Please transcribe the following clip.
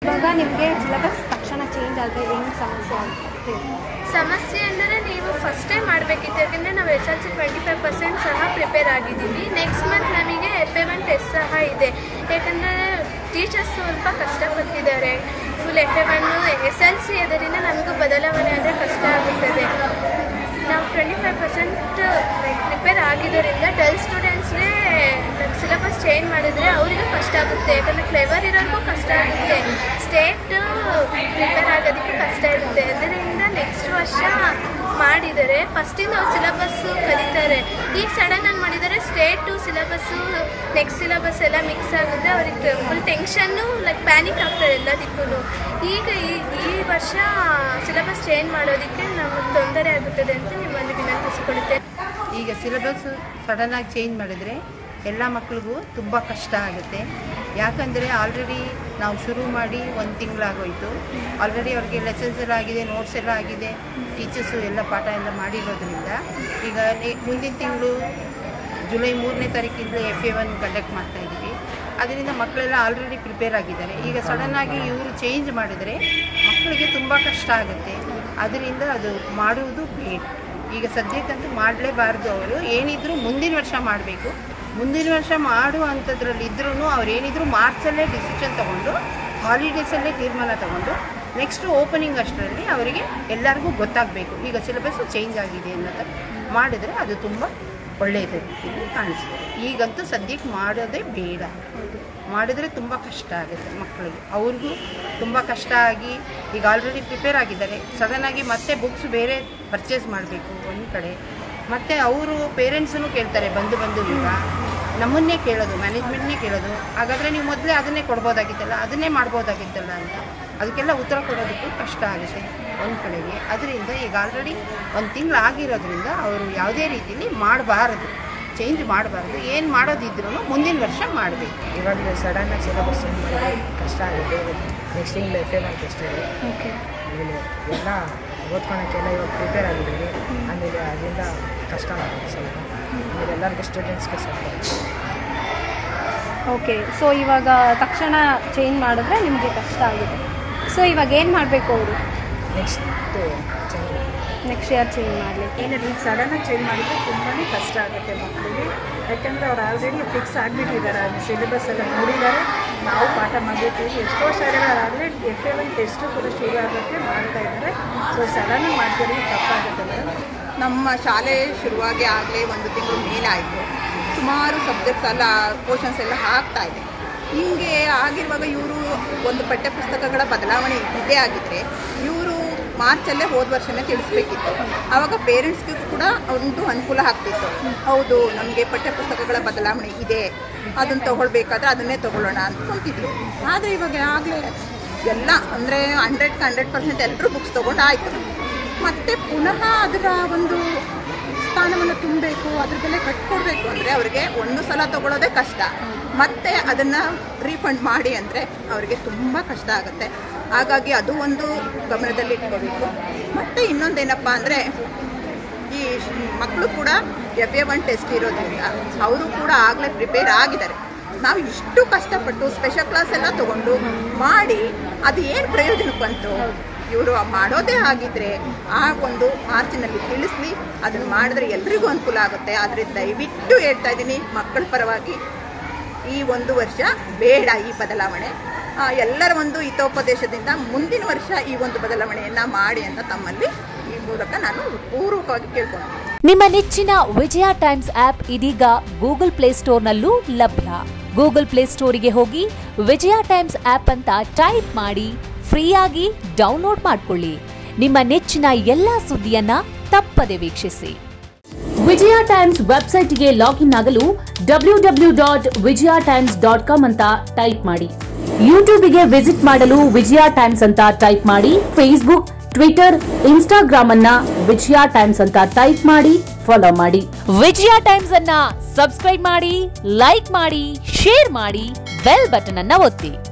ಇವಾಗ ನಿಮಗೆ ಸಿಲೆಬಸ್ ತಕ್ಷಣ ಚೇಂಜ್ ಆದರೆ ಏನು ಸಮಸ್ಯೆ ಅಂತ ಹೇಳಿ ಸಮಸ್ಯೆ ಅಂದರೆ ನೀವು ಫಸ್ಟ್ ಟೈಮ್ ಮಾಡಬೇಕಿತ್ತು ಯಾಕೆಂದರೆ ನಾವು S L C twenty five percent ಸಹ ಪ್ರಿಪೇರ್ ಆಗಿದ್ದೀವಿ ನೆಕ್ಸ್ಟ್ ಮಂತ್ ನಮಗೆ ಎಫ್ ಎ ಒನ್ ಟೆಸ್ಟ್ ಸಹ ಇದೆ ಯಾಕಂದರೆ ಟೀಚರ್ಸ್ ಸ್ವಲ್ಪ ಕಷ್ಟಪಟ್ಟಿದ್ದಾರೆ full F A one S L C ಅದರಿಂದ ನಮಗೂ ಬದಲಾವಣೆ ಆದರೆ ಕಷ್ಟ ಆಗುತ್ತದೆ ನಾವು ಟ್ವೆಂಟಿ ಫೈವ್ ಪರ್ಸೆಂಟ್ ಪ್ರಿಪೇರ್ ಆಗಿದ್ದರಿಂದ ಡಲ್ ಸ್ಟೂಡೆಂಟ್ಸ್ಗೆ ಸಿಲೆಬಸ್ ಚೇಂಜ್ ಮಾಡಿದರೆ ಅವರಿಗೂ ಕಷ್ಟ ಆಗುತ್ತೆ ಯಾಕಂದರೆ ಕ್ಲೆವರ್ ಇರೋರಿಗೂ ಕಷ್ಟ ಆಗುತ್ತೆ ಸ್ಟೇಟ್ ಪ್ರಿಪೇರ್ ಆಗೋದಕ್ಕೆ ಕಷ್ಟ ಇರುತ್ತೆ ಅದರಿಂದ ನೆಕ್ಸ್ಟ್ ವರ್ಷ ಮಾಡಿದರೆ ಫಸ್ಟಿಂದ ಅವ್ರು ಸಿಲೆಬಸ್ಸು ಕಲಿತಾರೆ ಈಗ ಸಡನ್ನಾಗಿ ಮಾಡಿದರೆ ಸ್ಟೇಟು ಸಿಲೆಬಸ್ಸು ನೆಕ್ಸ್ಟ್ ಸಿಲೆಬಸ್ ಎಲ್ಲ ಮಿಕ್ಸ್ ಆಗುತ್ತೆ ಅವ್ರಿಗೆ ಫುಲ್ ಟೆನ್ಷನ್ನು ಲೈಕ್ ಪ್ಯಾನಿಕ್ ಆಗ್ತಾರೆ ಎಲ್ಲದಕ್ಕೂ ಈಗ ಈ ಈ ವರ್ಷ ಸಿಲೆಬಸ್ ಚೇಂಜ್ ಮಾಡೋದಕ್ಕೆ ನಮಗೆ ತೊಂದರೆ ಆಗುತ್ತದೆ ಅಂತ ನಿಮ್ಮಲ್ಲಿ ವಿನಂತಿಸಿಕೊಳ್ಳುತ್ತೇನೆ ಈಗ ಸಿಲೆಬಸ್ ಸಡನ್ನಾಗಿ ಚೇಂಜ್ ಮಾಡಿದರೆ ಎಲ್ಲ ಮಕ್ಳಿಗೂ ತುಂಬ ಕಷ್ಟ ಆಗುತ್ತೆ ಯಾಕಂದರೆ ಆಲ್ರೆಡಿ ನಾವು ಶುರು ಮಾಡಿ ಒಂದು ತಿಂಗಳಾಗೋಯ್ತು ಆಲ್ರೆಡಿ ಅವ್ರಿಗೆ ಲೆಸನ್ಸ್ ಎಲ್ಲ ಆಗಿದೆ ನೋಟ್ಸ್ ಎಲ್ಲ ಆಗಿದೆ ಟೀಚರ್ಸು ಎಲ್ಲ ಪಾಠ ಎಲ್ಲ ಮಾಡಿರೋದ್ರಿಂದ ಈಗ ನೆ- ಮುಂದಿನ ತಿಂಗಳು ಜುಲೈ ಮೂರನೇ ತಾರೀಕಿಂದ ಎಫ್ ಎ ಒನ್ ಕಂಡಕ್ಟ್ ಮಾಡ್ತಾ ಇದ್ದೀವಿ ಅದರಿಂದ ಮಕ್ಕಳೆಲ್ಲ ಆಲ್ರೆಡಿ ಪ್ರಿಪೇರ್ ಆಗಿದ್ದಾರೆ ಈಗ ಸಡನ್ನಾಗಿ ಇವರು ಚೇಂಜ್ ಮಾಡಿದರೆ ಮಕ್ಕಳಿಗೆ ತುಂಬ ಕಷ್ಟ ಆಗುತ್ತೆ ಅದರಿಂದ ಅದು ಮಾಡುವುದು ಬೇಡ ಈಗ ಸದ್ಯಕ್ಕಂತೂ ಮಾಡಲೇಬಾರ್ದು ಅವರು ಏನಿದ್ರು ಮುಂದಿನ ವರ್ಷ ಮಾಡಬೇಕು ಮುಂದಿನ ವರ್ಷ ಮಾಡುವಂಥದ್ರಲ್ಲಿ ಇದ್ರೂ ಅವ್ರು ಏನಿದ್ರು ಮಾರ್ಚಲ್ಲೇ ಡಿಸಿಷನ್ ತಗೊಂಡು ಹಾಲಿಡೇಸಲ್ಲೇ ತೀರ್ಮಾನ ತಗೊಂಡು ನೆಕ್ಸ್ಟ್ ಓಪನಿಂಗ್ ಅಷ್ಟರಲ್ಲಿ ಅವರಿಗೆ ಎಲ್ಲರಿಗೂ ಗೊತ್ತಾಗಬೇಕು ಈಗ ಸಿಲೆಬಸ್ಸು ಚೇಂಜ್ ಆಗಿದೆ ಅನ್ನೋದು ಮಾಡಿದರೆ ಅದು ತುಂಬ ಒಳ್ಳೆಯದು ಇಲ್ಲಿ ಕಾಣಿಸುತ್ತೆ ಈಗಂತೂ ಸದ್ಯಕ್ಕೆ ಮಾಡೋದೇ ಬೇಡ ಮಾಡಿದರೆ ತುಂಬ ಕಷ್ಟ ಆಗುತ್ತೆ ಮಕ್ಕಳಿಗೆ ಅವ್ರಿಗೂ ತುಂಬ ಕಷ್ಟ ಆಗಿ ಈಗ ಆಲ್ರೆಡಿ ಪ್ರಿಪೇರ್ ಆಗಿದ್ದಾರೆ ಸಡನ್ನಾಗಿ ಮತ್ತೆ ಬುಕ್ಸ್ ಬೇರೆ ಪರ್ಚೇಸ್ ಮಾಡಬೇಕು ಒಂದು ಕಡೆ ಮತ್ತು ಅವರು ಪೇರೆಂಟ್ಸನ್ನು ಕೇಳ್ತಾರೆ ಬಂದು ಬಂದು ಈಗ ನಮ್ಮನ್ನೇ ಕೇಳೋದು ಮ್ಯಾನೇಜ್ಮೆಂಟ್ನೇ ಕೇಳೋದು ಹಾಗಾದರೆ ನೀವು ಮೊದಲೇ ಅದನ್ನೇ ಕೊಡ್ಬೋದಾಗಿತ್ತಲ್ಲ ಅದನ್ನೇ ಮಾಡ್ಬೋದಾಗಿತ್ತಲ್ಲ ಅಂತ ಅದಕ್ಕೆಲ್ಲ ಉತ್ತರ ಕೊಡೋದಕ್ಕೂ ಕಷ್ಟ ಆಗುತ್ತೆ ಒಂದು ಕಡೆಗೆ ಅದರಿಂದ ಈಗ ಆಲ್ರೆಡಿ ಒಂದು ತಿಂಗಳು ಆಗಿರೋದ್ರಿಂದ ಅವರು ಯಾವುದೇ ರೀತಿಯಲ್ಲಿ ಮಾಡಬಾರದು ಚೇಂಜ್ ಮಾಡಬಾರ್ದು ಏನು ಮಾಡೋದಿದ್ರೂ ಮುಂದಿನ ವರ್ಷ ಮಾಡಬೇಕು ಇವಾಗ ಸಡನ್ನಾಗಿ ಸಿಲೆಬಸ್ ಚೇಂಜ್ ಮಾಡಿದ್ರೆ ಕಷ್ಟ ಆಗುತ್ತೆ ನೆಕ್ಸ್ಟ್ ತಿಂಗಳು ಎಫ್ ಎ ಒನ್ ಟೆಸ್ಟ್ ಇದೆ ಓಕೆ ಆಮೇಲೆ ಎಲ್ಲ ಓದ್ಕೊಳಕ್ಕೆಲ್ಲ ಇವಾಗ ಪ್ರಿಪೇರ್ ಆಗಿದ್ದೀವಿ ಆಮೇಲೆ ಅದರಿಂದ ಕಷ್ಟ ಆಗುತ್ತೆ ಸ್ವಲ್ಪ ಆಮೇಲೆ ಎಲ್ಲರಿಗೂ ಸ್ಟೂಡೆಂಟ್ಸ್ಗೆ ಸ್ವಲ್ಪ ಓಕೆ ಸೊ ಇವಾಗ ತಕ್ಷಣ ಚೇಂಜ್ ಮಾಡಿದ್ರೆ ನಿಮಗೆ ಕಷ್ಟ ಆಗಿದೆ ಸೊ ಇವಾಗ ಏನು ಮಾಡಬೇಕು ಅವರು next change next year change ಮಾಡಲಿಕ್ಕೆ ಏನಿಲ್ಲ ಸಡನ್ನಾಗಿ ಚೇಂಜ್ ಮಾಡಿದರೆ ತುಂಬಾ ಕಷ್ಟ ಆಗುತ್ತೆ ಮಕ್ಕಳಿಗೆ ಯಾಕೆಂದರೆ ಅವ್ರು ಆಲ್ರೆಡಿ ಫಿಕ್ಸ್ ಆಗಿಬಿಟ್ಟಿದ್ದಾರೆ ಸಿಲೆಬಸ್ ಎಲ್ಲ ನೋಡಿದ್ದಾರೆ ನಾವು ಪಾಠ ಮಾಡಿರ್ತೀವಿ ಎಷ್ಟೋ ಶಾಲೆಗಳಾಗಲೇ ಎಫ್ ಎ ಒನ್ ಟೆಸ್ಟು ಕೂಡ ಶುರು ಆಗೋಕ್ಕೆ ಮಾಡ್ತಾ ಇದ್ದಾರೆ ಸೊ ಸಡನ್ನಾಗಿ ಮಾಡ್ತಿರೋದು ತಪ್ಪಾಗುತ್ತೆ ಮೇಡಮ್ ನಮ್ಮ ಶಾಲೆ ಶುರುವಾಗಿ ಆಗಲೇ ಒಂದು ತಿಂಗಳು ಮೇಲಾಯಿತು ಸುಮಾರು ಸಬ್ಜೆಕ್ಟ್ಸ್ ಎಲ್ಲ ಪೋರ್ಷನ್ಸ್ ಎಲ್ಲ ಆಗ್ತಾ ಇದೆ ಹಿಂಗೆ ಆಗಿರುವಾಗ ಇವರು ಒಂದು ಪಠ್ಯಪುಸ್ತಕಗಳ ಬದಲಾವಣೆ ಇದೇ ಆಗಿದ್ರೆ ಇವರು ಮಾರ್ಚಲ್ಲೇ ಹೋದ ವರ್ಷನೇ ತಿಳಿಸ್ಬೇಕಿತ್ತು ಆವಾಗ ಪೇರೆಂಟ್ಸ್ಗೂ ಕೂಡ ಒಂದು ಅನುಕೂಲ ಆಗ್ತಿತ್ತು ಹೌದು ನಮಗೆ ಪಠ್ಯಪುಸ್ತಕಗಳ ಬದಲಾವಣೆ ಇದೆ ಅದನ್ನು ತಗೊಳ್ಬೇಕಾದ್ರೆ ಅದನ್ನೇ ತಗೊಳ್ಳೋಣ ಅಂತ ಅಂತಿದ್ರು ಆದರೆ ಇವಾಗ ಆಗಲೇ ಎಲ್ಲ ಅಂದರೆ ಹಂಡ್ರೆಡ್ ಹಂಡ್ರೆಡ್ ಪರ್ಸೆಂಟ್ ಎಲ್ಲರೂ ಬುಕ್ಸ್ ತೊಗೊಂಡಾಯ್ತು ಮತ್ತೆ ಪುನಃ ಅದರ ಒಂದು ಸ್ಥಾನವನ್ನು ತುಂಬಬೇಕು ಅದ್ರ ಬೆಲೆ ಕಟ್ಕೊಡ್ಬೇಕು ಅಂದರೆ ಅವರಿಗೆ ಒಂದು ಸಲ ತಗೊಳ್ಳೋದೇ ಕಷ್ಟ ಮತ್ತೆ ಅದನ್ನು ರೀಫಂಡ್ ಮಾಡಿ ಅಂದರೆ ಅವರಿಗೆ ತುಂಬ ಕಷ್ಟ ಆಗುತ್ತೆ ಹಾಗಾಗಿ ಅದು ಒಂದು ಗಮನದಲ್ಲಿ ಇಟ್ಕೋಬೇಕು ಮತ್ತು ಇನ್ನೊಂದೇನಪ್ಪ ಅಂದರೆ ಈ ಮಕ್ಕಳು ಕೂಡ ಎಫ್ ಎ ಒನ್ ಟೆಸ್ಟ್ ಇರೋದ್ರಿಂದ ಅವರು ಕೂಡ ಆಗಲೇ ಪ್ರಿಪೇರ್ ಆಗಿದ್ದಾರೆ ನಾವು ಇಷ್ಟು ಕಷ್ಟಪಟ್ಟು ಸ್ಪೆಷಲ್ ಕ್ಲಾಸ್ ಎಲ್ಲ ತಗೊಂಡು ಮಾಡಿ ಅದು ಏನು ಪ್ರಯೋಜನಕ್ಕೆ ಬಂತು ಇವರು ಮಾಡೋದೇ ಆಗಿದ್ರೆ ಆ ಒಂದು ಮಾರ್ಚಿನಲ್ಲಿ ತಿಳಿಸ್ಲಿ ಅದನ್ನು ಮಾಡಿದ್ರೆ ಎಲ್ರಿಗೂ ಅನುಕೂಲ ಆಗುತ್ತೆ ಆದರೆ ದಯವಿಟ್ಟು ಹೇಳ್ತಾ ಇದ್ದೀನಿ ಮಕ್ಕಳ ಪರವಾಗಿ ಈ ಒಂದು ವರ್ಷ ಬೇಡ ಈ ಬದಲಾವಣೆ ಆ, ಎಲ್ಲರ ಒಂದು ಹಿತೋಪದೇಶದಿಂದ ಮುಂದಿನ ವರ್ಷ ಈ ಒಂದು ಬದಲಾವಣೆಯನ್ನು ಮಾಡಿ ಅಂತ ತಮ್ಮಲ್ಲಿ ಈ ಮೂಲಕ ನಾನು ಪೂರ್ವಕವಾಗಿ ಕೇಳ್ಕೊಂತೀನಿ ನಿಮ್ಮ ನೆಚ್ಚಿನ ವಿಜಯ ಟೈಮ್ಸ್ ಆಪ್ ಇದೀಗ ಗೂಗಲ್ ಪ್ಲೇಸ್ಟೋರ್ನಲ್ಲೂ ಲಭ್ಯ ಗೂಗಲ್ ಪ್ಲೇಸ್ಟೋರಿಗೆ ಹೋಗಿ ವಿಜಯ ಟೈಮ್ಸ್ ಆಪ್ ಅಂತ ಟೈಪ್ ಮಾಡಿ ಫ್ರೀಯಾಗಿ ಡೌನ್ಲೋಡ್ ಮಾಡಿಕೊಳ್ಳಿ ನಿಮ್ಮ ನೆಚ್ಚಿನ ಎಲ್ಲಾ ಸುದ್ದಿಯನ್ನ ತಪ್ಪದೆ ವೀಕ್ಷಿಸಿ ವಿಜಯ ಟೈಮ್ಸ್ ವೆಬ್ಸೈಟ್ಗೆ ಲಾಗಿನ್ ಆಗಲು W W dot Vijaya Times dot com ಅಂತ ಟೈಪ್ ಮಾಡಿ ಯೂಟ್ಯೂಬ್ಗೆ ವಿಸಿಟ್ ಮಾಡಲು ವಿಜಯ ಟೈಮ್ಸ್ ಅಂತ ಟೈಪ್ ಮಾಡಿ ಫೇಸ್ಬುಕ್ ಟ್ವಿಟರ್ ಇನ್ಸ್ಟಾಗ್ರಾಮ್ ಅನ್ನ ವಿಜಯ ಟೈಮ್ಸ್ ಅಂತ ಟೈಪ್ ಮಾಡಿ ಫಾಲೋ ಮಾಡಿ ವಿಜಯ ಟೈಮ್ಸ್ ಅನ್ನ ಸಬ್ಸ್ಕ್ರೈಬ್ ಮಾಡಿ ಲೈಕ್ ಮಾಡಿ ಶೇರ್ ಮಾಡಿ ಬೆಲ್ ಬಟನ್ ಅನ್ನ ಒತ್ತಿ